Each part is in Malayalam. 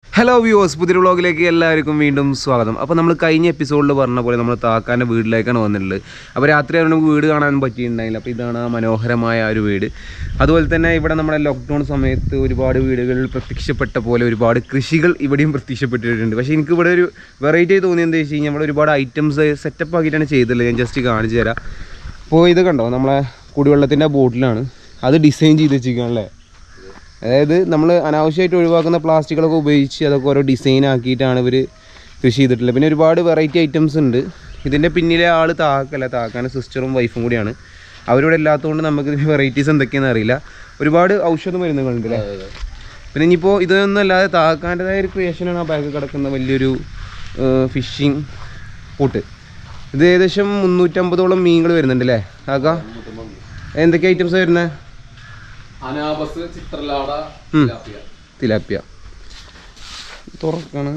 ഹലോ വ്യൂവേഴ്സ് പുതിയൊരു വ്ളോഗിലേക്ക് എല്ലാവർക്കും വീണ്ടും സ്വാഗതം അപ്പോൾ നമ്മൾ കഴിഞ്ഞ എപ്പിസോഡിൽ പറഞ്ഞ പോലെ നമ്മൾ താക്കാൻ്റെ വീട്ടിലേക്കാണ് വന്നിട്ടുള്ളത് അപ്പോൾ രാത്രി ആയതുകൊണ്ട് നമുക്ക് വീട് കാണാൻ പറ്റിയിട്ടുണ്ടായില്ല അപ്പോൾ ഇതാണ് ആ മനോഹരമായ ആ ഒരു വീട് അതുപോലെ തന്നെ ഇവിടെ നമ്മുടെ ലോക്ക്ഡൗൺ സമയത്ത് ഒരുപാട് വീടുകളിൽ പ്രത്യക്ഷപ്പെട്ട പോലെ ഒരുപാട് കൃഷികൾ ഇവിടെയും പ്രത്യക്ഷപ്പെട്ടിട്ടുണ്ട് പക്ഷേ എനിക്ക് ഇവിടെ ഒരു വെറൈറ്റി ആയി തോന്നിയത് എന്താ വെച്ച് കഴിഞ്ഞാൽ ഇവിടെ ഒരുപാട് ഐറ്റംസ് സെറ്റപ്പ് ആക്കിയിട്ടാണ് ചെയ്തിട്ടുള്ളത് ഞാൻ ജസ്റ്റ് കാണിച്ചു തരാം അപ്പോൾ ഇത് കണ്ടോ നമ്മളെ കുടിവെള്ളത്തിൻ്റെ ബോട്ടിലാണ് അത് ഡിസൈൻ ചെയ്ത് വെച്ചിരിക്കുകയാണല്ലേ അതായത് നമ്മൾ അനാവശ്യമായിട്ട് ഒഴിവാക്കുന്ന പ്ലാസ്റ്റിക്കുകളൊക്കെ ഉപയോഗിച്ച് അതൊക്കെ ഓരോ ഡിസൈൻ ആക്കിയിട്ടാണ് ഇവർ കൃഷി ചെയ്തിട്ടുള്ളത് പിന്നെ ഒരുപാട് വെറൈറ്റി ഐറ്റംസ് ഉണ്ട് ഇതിൻ്റെ പിന്നിലെ ആൾ താക്കല്ല താക്കാൻ്റെ സിസ്റ്ററും വൈഫും കൂടിയാണ് അവരിവിടെ ഇല്ലാത്തതുകൊണ്ട് നമുക്ക് ഇതിൻ്റെ വെറൈറ്റീസ് എന്തൊക്കെയാണെന്ന് അറിയില്ല ഒരുപാട് ഔഷധ മരുന്നുകളുണ്ട് അല്ലേ പിന്നെ ഇനിയിപ്പോൾ ഇതൊന്നും അല്ലാതെ താക്കാൻ്റെതായ ഒരു ക്രിയേഷനാണ് ആ ബാഗ് കിടക്കുന്ന വലിയൊരു ഫിഷിങ് പോട്ട് ഇത് ഏകദേശം മുന്നൂറ്റമ്പതോളം മീനുകൾ വരുന്നുണ്ട് അല്ലേ താക്ക എന്തൊക്കെ ഐറ്റംസ് വരുന്നത് അനാബസ് ചിത്രലാട ഉം. തിലാപ്പിയ. തിലാപ്പിയ തുറക്കാണ്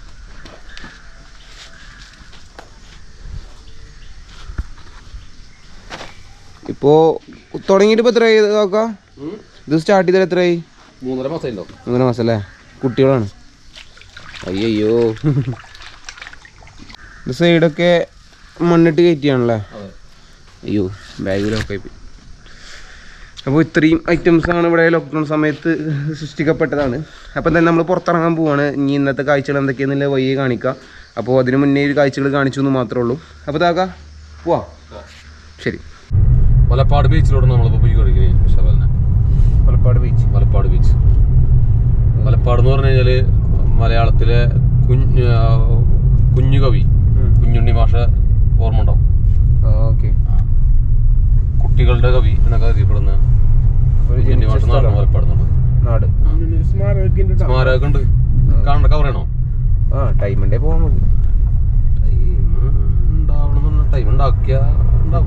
ഇപ്പോ തുടങ്ങിയിട്ട് ഇപ്പോൾ എത്രയായി നോക്കാം ഉം. ഇത് സ്റ്റാർട്ട് ചെയ്തിട്ട് എത്രയായി മൂന്നര മാസം ഉണ്ടോ മൂന്നര മാസം അല്ലേ കുട്ടികളാണ് അയ്യോ ഇത് സൈഡൊക്കെ മണ്ണിട്ട് കയറ്റിയാണല്ലേ അതെ അയ്യോ ബാഗിലൊക്കെ പോയി അപ്പോൾ ഇത്രയും ഐറ്റംസ് ആണ് ഇവിടെ ലോക്ക്ഡൗൺ സമയത്ത് സൃഷ്ടിക്കപ്പെട്ടതാണ് അപ്പോൾ എന്തായാലും നമ്മൾ പുറത്തിറങ്ങാൻ പോവാണ് ഇനി ഇന്നത്തെ കാഴ്ചകൾ എന്തൊക്കെയാണെന്നുള്ള വഴിയെ കാണിക്കാം അപ്പോൾ അതിന് മുന്നേ ഒരു കാഴ്ചകൾ കാണിച്ചു എന്ന് മാത്രമേ ഉള്ളൂ അപ്പോൾ താക്ക പോവാ ശരി മലപ്പാട് ബീച്ചിലൂടെ നമ്മളിപ്പോൾ പോയി കളിക്കുന്നത് ഷവലിനെ പാലക്കാട് ബീച്ച് മലപ്പാട് ബീച്ച് മലപ്പാട് എന്ന് പറഞ്ഞു കഴിഞ്ഞാല് മലയാളത്തിലെ കുഞ്ഞ് ആ, കുഞ്ഞു കവി കുഞ്ഞുണ്ണി മാഷ ഓർമ്മ ഉണ്ടാവും ഓക്കെ കുട്ടികളുടെ കവി എന്നൊക്കെ അറിയപ്പെടുന്ന കുഞ്ഞുണ്ണി മാഷ എന്ന് പറഞ്ഞ മലപ്പാട് എന്നുള്ളത് നാട് സ്മാരകം ഉണ്ട് കാണണ്ട കവർ ചെയ്യണോ ആ ടൈം ഉണ്ടേ പോവാൻ മതി ടൈം ഉണ്ടാവണം ടൈം ഉണ്ടാക്കിയ ഉണ്ടാവും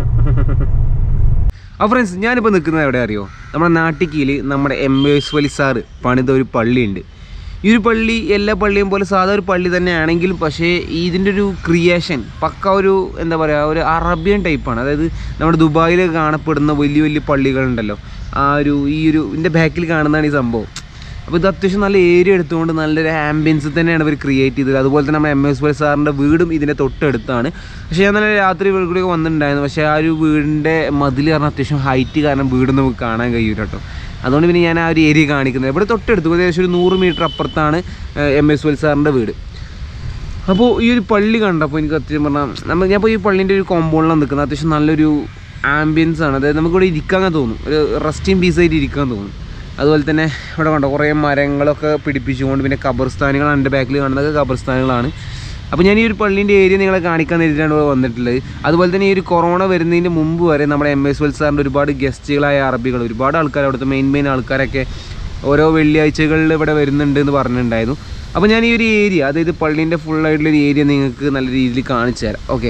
ആ ഫ്രണ്ട്സ് ഞാനിപ്പോൾ നിൽക്കുന്നത് എവിടെ അറിയോ നമ്മുടെ നാട്ടിക്കീൽ നമ്മുടെ എം എസ് വലി സാറ് പണിത ഒരു പള്ളിയുണ്ട് ഈ ഒരു പള്ളി എല്ലാ പള്ളിയും പോലെ സാധാ ഒരു പള്ളി തന്നെയാണെങ്കിലും പക്ഷേ ഇതിൻ്റെ ഒരു ക്രിയേഷൻ പക്ക ഒരു എന്താ പറയുക ഒരു അറബിയൻ ടൈപ്പാണ് അതായത് നമ്മുടെ ദുബായിൽ കാണപ്പെടുന്ന വലിയ വലിയ പള്ളികളുണ്ടല്ലോ ആ ഒരു ഈ ഒരു ഇതിൻ്റെ ബാക്കിൽ കാണുന്നതാണ് ഈ സംഭവം അപ്പോൾ ഇത് അത്യാവശ്യം നല്ല ഏരിയ എടുത്തുകൊണ്ട് നല്ലൊരു ആംബിയൻസ് തന്നെയാണ് ഇവർ ക്രിയേറ്റ് ചെയ്തത് അതുപോലെ തന്നെ നമ്മുടെ എം എസ് വൈ സാറിൻ്റെ വീടും ഇതിൻ്റെ തൊട്ടടുത്താണ് പക്ഷേ ഞാൻ നല്ല രാത്രി വീടുകൂടിയൊക്കെ വന്നിട്ടുണ്ടായിരുന്നു പക്ഷേ ആ ഒരു വീടിൻ്റെ മതിൽ കാരണം അത്യാവശ്യം ഹൈറ്റ് കാരണം വീട് നമുക്ക് കാണാൻ കഴിയൂല കേട്ടോ അതുകൊണ്ട് പിന്നെ ഞാൻ ആ ഒരു ഏരിയ കാണിക്കുന്നത് ഇവിടെ തൊട്ടടുത്ത് ഏകദേശം ഒരു നൂറ് മീറ്റർ അപ്പുറത്താണ് എം എസ് വൈ സാറിൻ്റെ വീട് അപ്പോൾ ഈ ഒരു പള്ളി കണ്ടപ്പോൾ എനിക്ക് അത്യാവശ്യം പറഞ്ഞാൽ നമ്മൾ ഞാൻ ഇപ്പോൾ ഈ പള്ളീൻ്റെ ഒരു കോമ്പൗണ്ടിലാണ് നിൽക്കുന്നത് അത്യാവശ്യം നല്ലൊരു ആംബിയൻസ് ആണ് അതായത് നമുക്കിവിടെ ഇരിക്കാൻ തോന്നും ഒരു റെസ്റ്റിംഗ് പീസായിട്ട് ഇരിക്കാൻ തോന്നും അതുപോലെ തന്നെ ഇവിടെ കണ്ടോ കുറേ മരങ്ങളൊക്കെ പിടിപ്പിച്ചുകൊണ്ട് പിന്നെ ഖബർസ്ഥാനുകളാണ് എൻ്റെ ബാക്കിൽ കാണുന്നത് ഖബർസ്ഥാനുകളാണ് അപ്പോൾ ഞാൻ ഈ ഒരു പള്ളീൻ്റെ ഏരിയ നിങ്ങളെ കാണിക്കാൻ വേണ്ടിയിട്ടാണ് ഇവിടെ വന്നിട്ടുള്ളത് അതുപോലെ തന്നെ ഈ ഒരു കൊറോണ വരുന്നതിന് മുമ്പ് വരെ നമ്മുടെ എം എസ് വൽ സാറിൻ്റെ ഒരുപാട് ഗസ്റ്റുകളായ അറബികൾ ഒരുപാട് ആൾക്കാർ അവിടുത്തെ മെയിൻ മെയിൻ ആൾക്കാരൊക്കെ ഓരോ വെള്ളിയാഴ്ചകളിൽ ഇവിടെ വരുന്നുണ്ട് എന്ന് പറഞ്ഞിട്ടുണ്ടായിരുന്നു അപ്പോൾ ഞാൻ ഈ ഒരു ഏരിയ അതായത് പള്ളീൻ്റെ ഫുൾ ആയിട്ടുള്ള ഒരു ഏരിയ നിങ്ങൾക്ക് നല്ല രീതിയിൽ കാണിച്ചു തരാം ഓക്കെ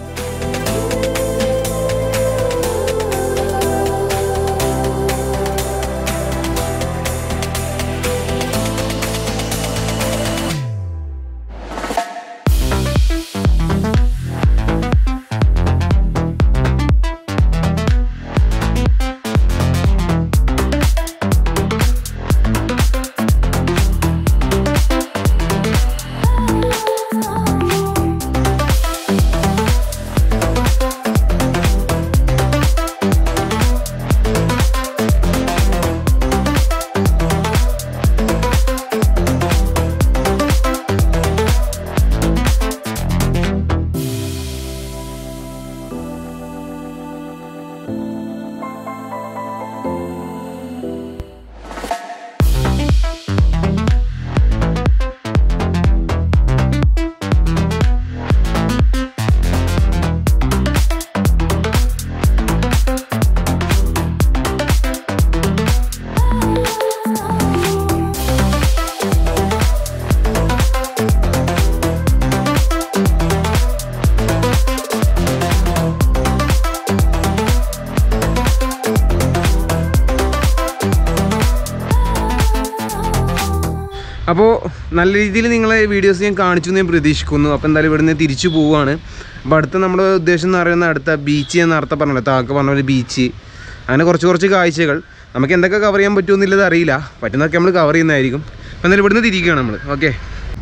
അപ്പോൾ നല്ല രീതിയിൽ നിങ്ങളെ വീഡിയോസ് ഞാൻ കാണിച്ചു എന്ന് ഞാൻ പ്രതീക്ഷിക്കുന്നു അപ്പോൾ എന്തായാലും ഇവിടുന്ന് തിരിച്ചു പോവുകയാണ് അപ്പോൾ അടുത്ത നമ്മുടെ ഉദ്ദേശം എന്ന് പറയുന്നത് അടുത്ത ബീച്ച് ഞാൻ നേരത്തെ പറഞ്ഞല്ലോ താക്ക പറഞ്ഞ പോലെ ബീച്ച് അങ്ങനെ കുറച്ച് കുറച്ച് കാഴ്ചകൾ നമുക്ക് എന്തൊക്കെ കവർ ചെയ്യാൻ പറ്റുമെന്നുള്ളത് അറിയില്ല പറ്റുന്നതൊക്കെ നമ്മൾ കവർ ചെയ്യുന്നതായിരിക്കും അപ്പം എന്നാലും ഇവിടുന്ന് തിരിക്കുകയാണ് നമ്മൾ ഓക്കെ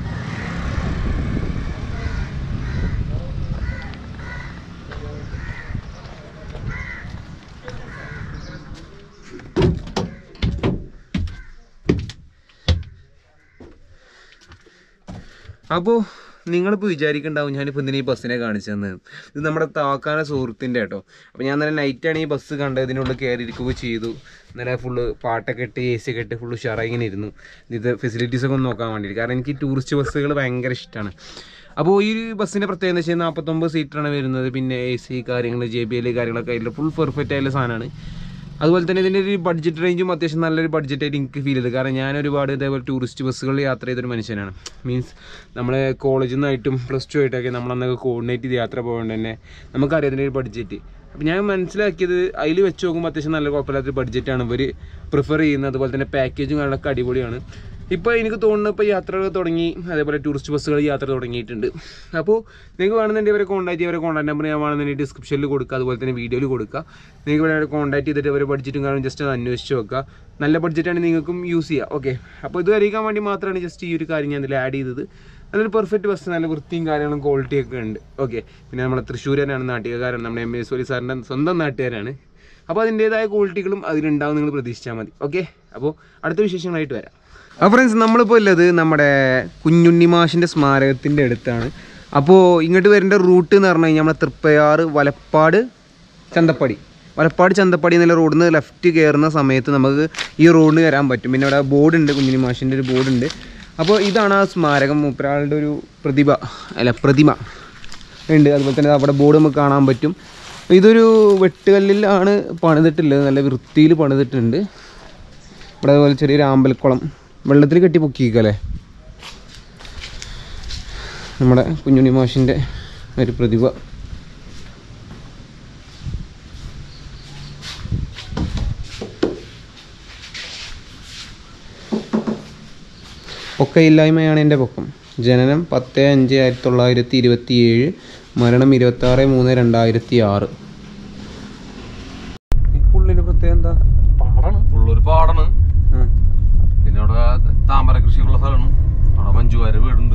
അപ്പോൾ നിങ്ങളിപ്പോൾ വിചാരിക്കണ്ടാവും ഞാനിപ്പോൾ എന്തിനാ ഈ ബസ്സിനെ കാണിച്ചതെന്ന് ഇത് നമ്മുടെ താക്കാന സുഹൃത്തിൻ്റെ കേട്ടോ അപ്പോൾ ഞാൻ തന്നെ നൈറ്റാണ് ഈ ബസ് കണ്ടത് ഇതിനുള്ളിൽ കയറി ഇരിക്കുകയോ ചെയ്തു ഇന്നലെ ഫുള്ള് പാട്ടൊക്കെ ഇട്ട് എ സി ഒക്കെ ഇട്ട് ഫുള്ള് ഉഷാറായി ഇങ്ങനെ ഇരുന്നു ഇത് ഫെസിലിറ്റീസ് ഒക്കെ ഒന്ന് നോക്കാൻ വേണ്ടിയിട്ട് കാരണം എനിക്ക് ടൂറിസ്റ്റ് ബസ്സുകൾ ഭയങ്കര ഇഷ്ടമാണ് അപ്പോൾ ഈ ഒരു ബസ്സിൻ്റെ പ്രത്യേകത എന്ന് വെച്ചാൽ നാൽപ്പത്തൊമ്പത് സീറ്റാണ് വരുന്നത് പിന്നെ എ സി കാര്യങ്ങൾ ജെ ബി എൽ കാര്യങ്ങളൊക്കെ അതിൽ ഫുൾ പെർഫെക്റ്റ് ആയിട്ടുള്ള സാധനമാണ് അതുപോലെ തന്നെ ഇതിൻ്റെ ഒരു ബഡ്ജറ്റ് റേഞ്ചും അത്യാവശ്യം നല്ലൊരു ബഡ്ജറ്റായിട്ട് എനിക്ക് ഫീൽ ചെയ്തു കാരണം ഞാൻ ഒരുപാട് ഇതേപോലെ ടൂറിസ്റ്റ് ബസ്സുകളിൽ യാത്ര ചെയ്തൊരു മനുഷ്യനാണ് മീൻസ് നമ്മളെ കോളേജിൽ നിന്നായിട്ടും പ്ലസ് ടു ആയിട്ടൊക്കെ നമ്മളന്നൊക്കെ കോർഡിനേറ്റ് ചെയ്ത് യാത്ര പോകേണ്ട തന്നെ നമുക്കറിയാം ഇതിൻ്റെ ഒരു ബഡ്ജറ്റ് അപ്പോൾ ഞാൻ മനസ്സിലാക്കിയത് അതിൽ വെച്ച് നോക്കുമ്പോൾ അത്യാവശ്യം നല്ല കുഴപ്പമില്ലാത്തൊരു ബഡ്ജറ്റാണ് ഇവർ പ്രിഫർ ചെയ്യുന്നത് അതുപോലെ തന്നെ പാക്കേജും കാര്യങ്ങളൊക്കെ അടിപൊളിയാണ് ഇപ്പോൾ എനിക്ക് തോന്നുന്നു ഇപ്പോൾ യാത്രകൾ തുടങ്ങി അതേപോലെ ടൂറിസ്റ്റ് ബസ്സുകൾ യാത്ര തുടങ്ങിയിട്ടുണ്ട് അപ്പോൾ നിങ്ങൾക്ക് വേണമെന്നുണ്ടെങ്കിൽ ഇവരെ കോൺടാക്ട് ചെയ്യും അവരെ കോൺടാക്ട് നമ്പർ ഞാൻ വേണമെന്നുണ്ടെങ്കിൽ ഡിസ്ക്രിപ്ഷനിൽ കൊടുക്കുക അതുപോലെ തന്നെ വീഡിയോയിൽ കൊടുക്കുക നിങ്ങൾക്ക് ഇവിടെ കോൺടാക്ട് ചെയ്തിട്ട് അവരെ ബഡ്ജറ്റും കാരണം ജസ്റ്റ് ഒന്ന് അന്വേഷിച്ച് നോക്കുക നല്ല ബഡ്ജറ്റാണ് നിങ്ങൾക്കും യൂസ് ചെയ്യുക ഓക്കെ അപ്പോൾ ഇത് അറിയിക്കാൻ വേണ്ടി മാത്രമാണ് ജസ്റ്റ് ഈ ഒരു കാര്യം ഞാൻ ഇതിൽ ആഡ് ചെയ്തത് നല്ലൊരു പെർഫെക്റ്റ് ബസ് നല്ല വൃത്തിയും കാര്യങ്ങളും ക്വാളിറ്റിയും ഒക്കെ ഉണ്ട് ഓക്കെ പിന്നെ നമ്മുടെ തൃശ്ശൂരനാണ് നാട്ടുകാരൻ നമ്മുടെ എം എസ് സോലി സാറിൻ്റെ സ്വന്തം നാട്ടുകാരാണ് അപ്പോൾ അതിൻ്റേതായ ക്വാളിറ്റികളും അതിലുണ്ടാവും നിങ്ങൾ പ്രതീക്ഷിച്ചാൽ മതി ഓക്കെ അപ്പോൾ അടുത്ത വിശേഷങ്ങളായിട്ട് വരാം അപ്പോൾ ഫ്രണ്ട്സ് നമ്മളിപ്പോൾ ഉള്ളത് നമ്മുടെ കുഞ്ഞുണ്ണി മാഷിൻ്റെ സ്മാരകത്തിൻ്റെ അടുത്താണ് അപ്പോൾ ഇങ്ങോട്ട് വരേണ്ട റൂട്ട് എന്ന് പറഞ്ഞു കഴിഞ്ഞാൽ നമ്മുടെ തൃപ്പയാറ് വലപ്പാട് ചന്തപ്പടി വലപ്പാട് ചന്തപ്പടി എന്നുള്ള റോഡിൽ നിന്ന് ലെഫ്റ്റ് കയറുന്ന സമയത്ത് നമുക്ക് ഈ റോഡിന് കയറാൻ പറ്റും പിന്നെ അവിടെ ബോർഡുണ്ട് കുഞ്ഞുണ്ണി മാഷിൻ്റെ ഒരു ബോർഡുണ്ട് അപ്പോൾ ഇതാണ് ആ സ്മാരകം മൂപ്പരാളുടെ ഒരു പ്രതിഭ അല്ല പ്രതിമ ഉണ്ട് അതുപോലെ തന്നെ അവിടെ ബോർഡ് നമുക്ക് കാണാൻ പറ്റും ഇതൊരു വെട്ടുകല്ലിലാണ് പണിതിട്ടുള്ളത് നല്ല വൃത്തിയിൽ പണിതിട്ടുണ്ട് ഇവിടെ അതുപോലെ ചെറിയൊരു ആമ്പൽക്കുളം വെള്ളത്തിൽ കെട്ടി പൊക്കിക്കല്ലേ നമ്മുടെ കുഞ്ഞുണ്ണി മാഷിൻ്റെ ഒരു പ്രതിഭ ഒക്കെ ഇല്ലായ്മയാണ് എൻ്റെ പൊക്കം ജനനം പത്ത് അഞ്ച് ആയിരത്തി തൊള്ളായിരത്തി ഇരുപത്തി ഏഴ് മരണം ഇരുപത്തി ആറ് മൂന്ന് രണ്ടായിരത്തി ആറ് ഈ പുള്ളിൻ്റെ പ്രത്യേകം എന്താ പാടാണ് ഉള്ളൊരു പാടാണ് പിന്നെ അവിടെ താമര കൃഷിയുള്ള സ്ഥലമാണ് അവിടെ മഞ്ജുവാര് വീടുണ്ട്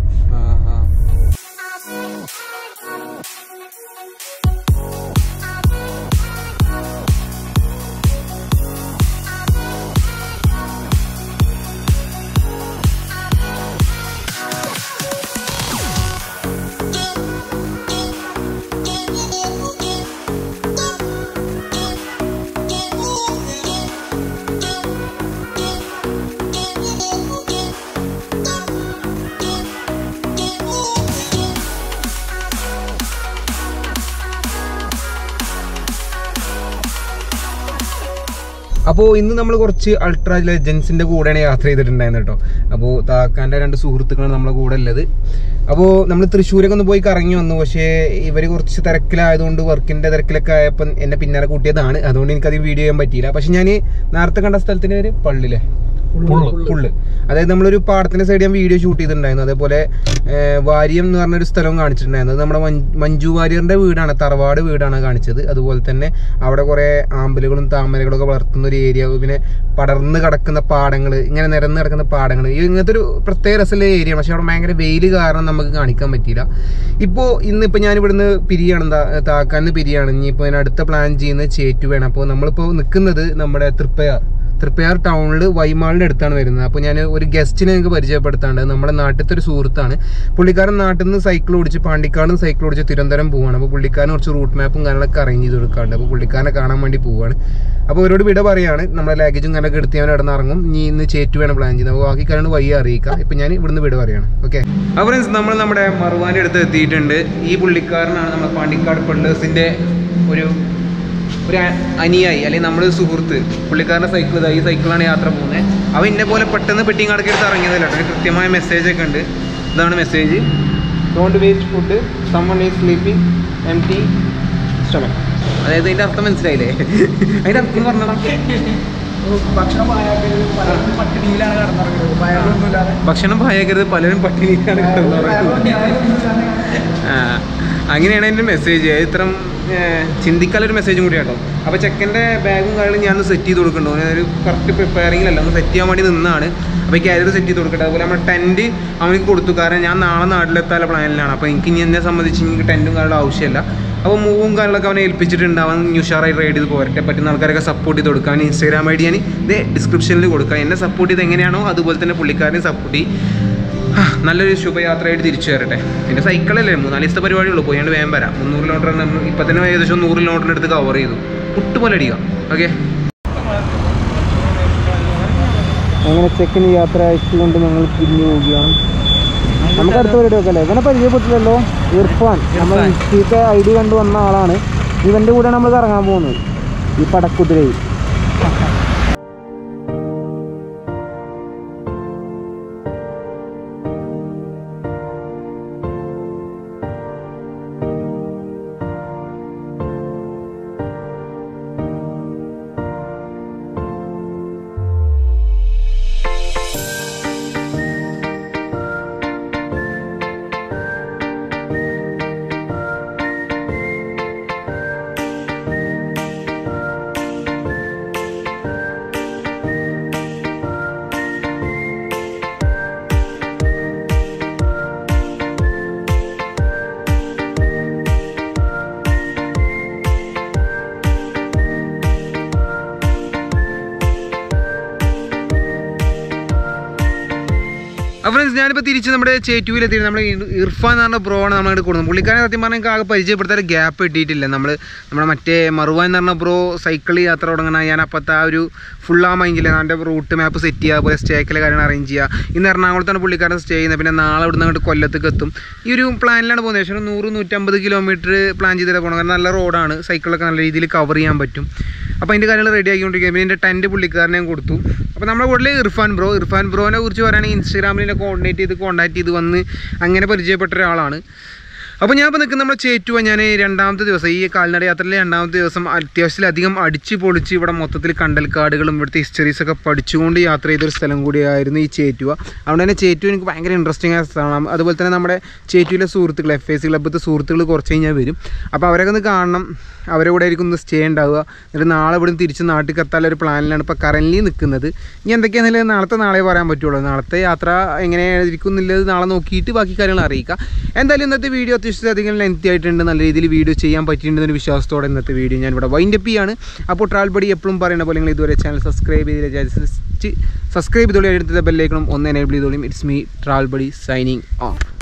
അപ്പോൾ ഇന്ന് നമ്മൾ കുറച്ച് അൾട്രാ ലെജൻസിൻ്റെ കൂടെയാണ് യാത്ര ചെയ്തിട്ടുണ്ടായിരുന്നത് കേട്ടോ അപ്പോൾ താക്കാൻ്റെ രണ്ട് സുഹൃത്തുക്കളാണ് നമ്മളെ കൂടെ ഉള്ളത് അപ്പോൾ നമ്മൾ തൃശ്ശൂരൊക്കെ ഒന്ന് പോയി കറങ്ങി വന്നു പക്ഷേ ഇവർ കുറച്ച് തിരക്കിലായതുകൊണ്ട് വർക്കിൻ്റെ തിരക്കിലൊക്കെ ആയപ്പോൾ എന്നെ പിന്നാലെ കൂട്ടിയതാണ് അതുകൊണ്ട് എനിക്കത് വീഡിയോ ചെയ്യാൻ പറ്റിയില്ല പക്ഷെ ഞാൻ നേരത്തെ കണ്ട സ്ഥലത്തിൻ്റെ പേര് പള്ളിയിലെ പുള്ള് അതായത് നമ്മളൊരു പാടത്തിന്റെ സൈഡ് ഞാൻ വീഡിയോ ഷൂട്ട് ചെയ്തിട്ടുണ്ടായിരുന്നു അതേപോലെ ഏർ, വാര്യം എന്ന് പറഞ്ഞൊരു സ്ഥലവും കാണിച്ചിട്ടുണ്ടായിരുന്നു അത് നമ്മുടെ മഞ്ജു- മഞ്ജു വാര്യറിന്റെ വീടാണ് തറവാട് വീടാണ് കാണിച്ചത് അതുപോലെ തന്നെ അവിടെ കുറെ ആമ്പലുകളും താമരകളും ഒക്കെ വളർത്തുന്ന ഒരു ഏരിയ പിന്നെ പടർന്ന് കിടക്കുന്ന പാടങ്ങൾ ഇങ്ങനെ നിരന്ന് കിടക്കുന്ന പാടങ്ങൾ ഈ ഇങ്ങനത്തെ ഒരു പ്രത്യേക രസമുള്ള ഏരിയ പക്ഷെ അവിടെ ഭയങ്കര വെയിൽ കാരണം നമുക്ക് കാണിക്കാൻ പറ്റിയില്ല ഇപ്പോൾ ഇന്നിപ്പോൾ ഞാൻ ഇവിടുന്ന് പിരിയാണ് താ- താക്കാന്ന് പിരിയാണ് ഇനിയിപ്പോൾ ഞാൻ അടുത്ത പ്ലാൻ ചെയ്യുന്നത് ചേറ്റുവേണം അപ്പോൾ നമ്മളിപ്പോൾ നിൽക്കുന്നത് നമ്മുടെ തൃപ്പയാർ തൃപ്പയാർ ടൗണിൽ വൈമാളിൻ്റെ അടുത്താണ് വരുന്നത് അപ്പോൾ ഞാൻ ഒരു ഗസ്റ്റിനെ നിങ്ങൾക്ക് പരിചയപ്പെടുത്താണ്ട് നമ്മുടെ നാട്ടിലത്തെ ഒരു സുഹൃത്താണ് പുള്ളിക്കാരൻ നാട്ടിൽ നിന്ന് സൈക്കിൾ ഓടിച്ച് പാണ്ടിക്കാട് നിന്ന് സൈക്കിൾ ഓടിച്ച് തിരുവനന്തപുരം പോവാണ് അപ്പോൾ പുള്ളിക്കാരൻ കുറച്ച് റൂട്ട് മാപ്പും കാര്യങ്ങളൊക്കെ അറേഞ്ച് ചെയ്ത് കൊടുക്കാറുണ്ട് അപ്പോൾ പുള്ളിക്കാരനെ കാണാൻ വേണ്ടി പോവാണ് അപ്പോൾ അവരോട് വിട പറയാണ് നമ്മുടെ ലാഗേജും കാര്യങ്ങളൊക്കെ എടുത്ത് ഞാൻ ഇവിടെ ഇറങ്ങും ഇനി ഇന്ന് ചേറ്റ് വേണം പ്ലാൻ ചെയ്യുന്നത് അപ്പോൾ ബാക്കി കാര്യങ്ങൾ വയ്യ അറിയിക്കാം ഇപ്പം ഞാൻ ഇവിടുന്ന് വിട പറയാണ് ഓക്കെ അപ്പോൾ ഫ്രണ്ട്സ് നമ്മൾ നമ്മുടെ മറുവാൻ്റെ അടുത്ത് എത്തിയിട്ടുണ്ട് ഈ പുള്ളിക്കാരനാണ് നമ്മുടെ പാണ്ടിക്കാട് പെള്ളേഴ്സിൻ്റെ ഒരു ഒരു അ- അനുയായി അല്ലെങ്കിൽ നമ്മുടെ ഒരു സുഹൃത്ത് പുള്ളിക്കാരൻ്റെ സൈക്കിൾ ഇതാ ഈ സൈക്കിളാണ് യാത്ര പോകുന്നത് അവൻ ഇന്നെ പോലെ പെട്ടെന്ന് പെട്ടിയും കടക്കി എടുത്ത് ഇറങ്ങിയതല്ല കേട്ടോ അതിന് കൃത്യമായ മെസ്സേജ് ഒക്കെ ഉണ്ട് ഇതാണ് message don't waste food someone is sleeping empty stomach അതായത് അതിൻ്റെ അർത്ഥം മനസ്സിലായില്ലേ അതിൻ്റെ അർത്ഥം പറഞ്ഞടാ ഭക്ഷണം പാഴാക്കരുത് പലരും പട്ടിണിയിലാണ് കടന്നിറങ്ങുന്നത് വയറൊന്നുമില്ലാതെ ഭക്ഷണം പായക്കരുത് പലരും പട്ടിണിയിലാണ് കിടന്നുറങ്ങുന്നത് ആ, അങ്ങനെയാണ് എൻ്റെ മെസ്സേജ് ഇത്രം ചിന്തിക്കാനൊരു മെസ്സേജും കൂടി കേട്ടോ അപ്പോൾ ചെക്കൻ്റെ ബാഗും കാര്യങ്ങളും ഞാൻ സെറ്റ് ചെയ്ത് കൊടുക്കണ്ടോ ഒരു കറക്റ്റ് പ്രിപ്പയറിങ്ങിലല്ല ഒന്ന് സെറ്റ് ചെയ്യാൻ വേണ്ടി നിന്നാണ് അപ്പോൾ ഈ കാരിയർ സെറ്റ് ചെയ്ത് കൊടുക്കട്ടെ അതുപോലെ നമ്മുടെ ടെൻറ്റ് അവനിക്ക് കൊടുത്തു കാരണം ഞാൻ നാളെ നാട്ടിലെത്താനുള്ള പ്ലാനിലാണ് അപ്പോൾ എനിക്ക് ഇനി എന്നെ സംബന്ധിച്ച് എനിക്ക് ടെൻറ്റും കാര്യങ്ങളും ആവശ്യമില്ല അപ്പോൾ മൂവും കാര്യങ്ങളൊക്കെ അവനെ ഏൽപ്പിച്ചിട്ടുണ്ട് അവൻ ഉഷാറായി റൈഡ് ചെയ്ത് പോരട്ടെ പറ്റുന്ന ആൾക്കാരൊക്കെ സപ്പോർട്ട് ചെയ്ത് കൊടുക്കാൻ ഇൻസ്റ്റാഗ്രാം ഐ ഡി ഞാൻ ഇത് ഡിസ്ക്രിപ്ഷനിൽ കൊടുക്കാം എന്നെ സപ്പോർട്ട് ചെയ്ത് എങ്ങനെയാണോ അതുപോലെ തന്നെ പുള്ളിക്കാരനെ സപ്പോർട്ട് ചെയ്യും ആ, നല്ലൊരു ശുഭയാത്രയായിട്ട് തിരിച്ചു വരട്ടെ പിന്നെ സൈക്കിളല്ലേ മൂന്നാല് ദിവസത്തെ പരിപാടിയുള്ളൂ പോയാണ്ട് വേഗം വരാം മുന്നൂറ് കിലോമീറ്റർ ഇപ്പം തന്നെ ഏകദേശം നൂറ് കിലോമീറ്ററിന് അടുത്ത് കവർ ചെയ്തു പുട്ടുപോലെ അടിക്കാം ഓക്കെ അങ്ങനെ ചെക്കൻ യാത്ര അയച്ചുകൊണ്ട് ഞങ്ങൾ പിരിഞ്ഞു പോവുകയാണ് നമുക്ക് അടുത്ത പരിപാടി വെക്കല്ലേ ഇവനെ പരിചയപ്പെട്ടില്ലല്ലോ ഇർഫാൻ നമ്മൾ ഇൻസ്റ്റീത്തെ ഐ ഡി കണ്ടു വന്ന ആളാണ് ഇവൻ്റെ കൂടെയാണ് നമ്മൾ ഇറങ്ങാൻ പോകുന്നത് ഈ പടക്കുതിരയിൽ അപ്പോൾ ഫ്രണ്ട്സ് ഞാനിപ്പോൾ തിരിച്ച് നമ്മുടെ ചേറ്റുവിലെത്തി നമ്മുടെ ഇർ- ഇർഫാൻ എന്ന് പറഞ്ഞ ബ്രോ ആണ് നമ്മളിവിടെ കൊടുക്കുന്നത് പുള്ളിക്കാരനെ സത്യം പറഞ്ഞാൽ എനിക്ക് ആകെ പരിചയപ്പെടുത്താൻ ഗ്യാപ്പ് കിട്ടിയിട്ടില്ല നമ്മൾ നമ്മുടെ മറ്റേ മറുവാൻ എന്ന് പറഞ്ഞ ബ്രോ സൈക്കിൾ യാത്ര തുടങ്ങണ ഞാൻ അപ്പത്തെ ആ ഒരു ഫുൾ ആ മൈൻഡില്ല എൻ്റെ റൂട്ട് മാപ്പ് സെറ്റ് ചെയ്യുക അതുപോലെ സ്റ്റേക്കിലെ കാര്യങ്ങൾ അറേഞ്ച് ചെയ്യുക ഇന്ന് എറണാകുളത്താണ് പുള്ളിക്കാരൻ സ്റ്റേ ചെയ്യുന്നത് പിന്നെ നാളെ ഇവിടുന്ന് അങ്ങോട്ട് കൊല്ലത്തേക്ക് എത്തും ഈ ഒരു പ്ലാനിലാണ് പോകുന്നത് ഏകദേശം ഒരു നൂറ് നൂറ്റമ്പത് കിലോമീറ്റർ പ്ലാൻ ചെയ്തിട്ട് പോകണം കാരണം നല്ല റോഡാണ് സൈക്കിളൊക്കെ നല്ല രീതിയിൽ കവർ ചെയ്യാൻ പറ്റും അപ്പോൾ അതിൻ്റെ കാര്യങ്ങൾ റെഡി ആക്കിക്കൊണ്ടിരിക്കുക പിന്നെ എൻ്റെ ടെൻറ്റ് പുള്ളിക്കാരനെ ഞാൻ കൊടുത്തു അപ്പോൾ നമ്മുടെ കൂടെ ഇർഫാൻ ബ്രോ ഇർഫാൻ ബ്രോനെ കുറിച്ച് പറയുകയാണെങ്കിൽ ഇൻസ്റ്റാഗ്രാമിൽ എന്നെ കോർഡിനേറ്റ് ചെയ്ത് കോൺടാക്ട് ചെയ്ത് വന്ന് അങ്ങനെ പരിചയപ്പെട്ട ഒരാളാണ് അപ്പോൾ ഞാൻ ഇപ്പോൾ നിൽക്കുന്ന നമ്മുടെ ചേറ്റുവ ഞാൻ രണ്ടാമത്തെ ദിവസം ഈ കാൽനട യാത്രയിലെ രണ്ടാമത്തെ ദിവസം അത്യാവശ്യത്തിലധികം അടിച്ച് പൊളിച്ച് ഇവിടെ മൊത്തത്തിൽ കണ്ടൽക്കാടുകളും ഇവിടുത്തെ ഹിസ്റ്ററീസ് ഒക്കെ പഠിച്ചുകൊണ്ട് യാത്ര ചെയ്തൊരു സ്ഥലം കൂടിയായിരുന്നു ഈ ചേറ്റുവ അതുകൊണ്ട് തന്നെ ചേറ്റുവ എനിക്ക് ഭയങ്കര ഇൻട്രസ്റ്റിംഗ് ആയ സ്ഥലമാണ് അതുപോലെ തന്നെ നമ്മുടെ ചേറ്റുവിലെ സുഹൃത്തുക്കൾ എഫ് എസ് സി ക്ലബ്ബത്തെ സുഹൃത്തുക്കൾ കുറച്ച് കഴിഞ്ഞാൽ വരും അപ്പോൾ അവരൊക്കെ ഒന്ന് കാണണം അവരെ കൂടെ ആയിരിക്കും ഒന്ന് സ്റ്റേ ഉണ്ടാവുക എന്നിട്ട് നാളെ ഇവിടെ തിരിച്ച് നാട്ടിൽ എത്താനുള്ള ഒരു പ്ലാനിലാണ് ഇപ്പോൾ കറൻ്റ് നിൽക്കുന്നത് ഇനി എന്തൊക്കെയാണെങ്കിലും നാളത്തെ നാളെ പറയാൻ പറ്റുള്ളൂ നാളത്തെ യാത്ര എങ്ങനെയായിരിക്കും എന്നുള്ളത് നാളെ നോക്കിയിട്ട് ബാക്കി കാര്യങ്ങൾ അറിയിക്കാം എന്തായാലും ഇന്നത്തെ വീഡിയോ അത്യാവശ്യത്തിലധികം ലെങ്തി ആയിട്ടുണ്ട് നല്ല രീതിയിൽ വീഡിയോ ചെയ്യാൻ പറ്റിയിട്ടുണ്ടെന്നൊരു വിശ്വാസത്തോടെ ഇന്നത്തെ വീഡിയോ ഞാൻ ഇവിടെ വൈൻഡപ്പ് ചെയ്യാണ് അപ്പോൾ ട്രാവൽ ബഡി എപ്പോഴും പറയുന്ന പോലെ നിങ്ങൾ ഇതുവരെ ചാനൽ സബ്സ്ക്രൈബ് ചെയ്ത് ജസ്റ്റ് സബ്സ്ക്രൈബ് ചെയ്തോളി അടുത്ത ബെല്ലേക്കണം ഒന്ന് എനേബിൾ ചെയ്തോളിയും it's me travel buddy signing of